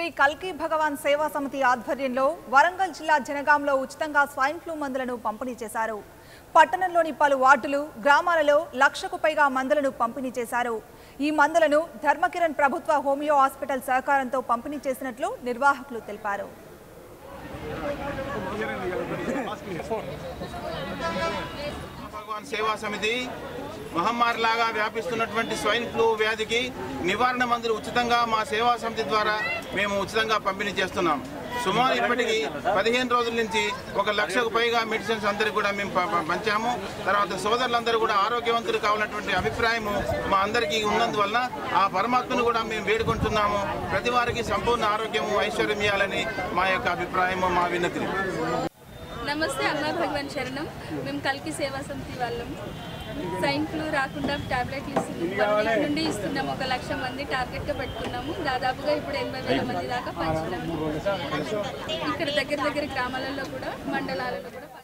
కల్కి భగవాన్ సేవా సమితి ఆధ్వర్యంలో వరంగల్ జిల్లా జనగాంలో ఉచితంగా స్వైన్ ఫ్లూ మందులను పంపిణీ చేశారు పట్టణంలోని పలు వార్డులు గ్రామాలలో లక్షకు పైగా మందులను పంపిణీ చేశారు ఈ మందులను ధర్మకిరణ్ ప్రభుత్వ హోమియో హాస్పిటల్ సహకారంతో పంపిణీ చేసినట్లు నిర్వాహకులు తెలిపారు భగవాన్ సేవా సమితి మహమ్మారిలాగా వ్యాపిస్తున్నటువంటి స్వైన్ ఫ్లూ వ్యాధికి నివారణ మందులు ఉచితంగా మా సేవా సమితి ద్వారా మేము ఉచితంగా పంపిణీ చేస్తున్నాం సుమారు ఇప్పటికి పదిహేను రోజుల నుంచి ఒక లక్షకు పైగా మెడిసిన్స్ అందరికి కూడా మేము ప- ప- పంచాము తర్వాత సోదరులందరూ కూడా ఆరోగ్యవంతులు కావాలన్నటువంటి అభిప్రాయము మా అందరికీ ఉన్నందువలన ఆ పరమాత్మను కూడా మేము వేడుకుంటున్నాము ప్రతి వారికి సంపూర్ణ ఆరోగ్యము ఐశ్వర్యం ఇవ్వాలని మా యొక్క అభిప్రాయము మా విన్నతి నమస్తే అమ్మ భగవాన్ శరణం మేము కల్కి సేవా సమితి వాళ్ళం సైన్ ఫ్లూ రాకుండా టాబ్లెట్లు ఇస్తున్నాం వన్ వీక్ నుండి ఇస్తున్నాం ఒక లక్ష మంది టార్గెట్గా పెట్టుకున్నాము దాదాపుగా ఇప్పుడు ఎనభై వేల మంది దాకా పంచున్నాము ఇక్కడ దగ్గర దగ్గర గ్రామాలలో కూడా మండలాలలో కూడా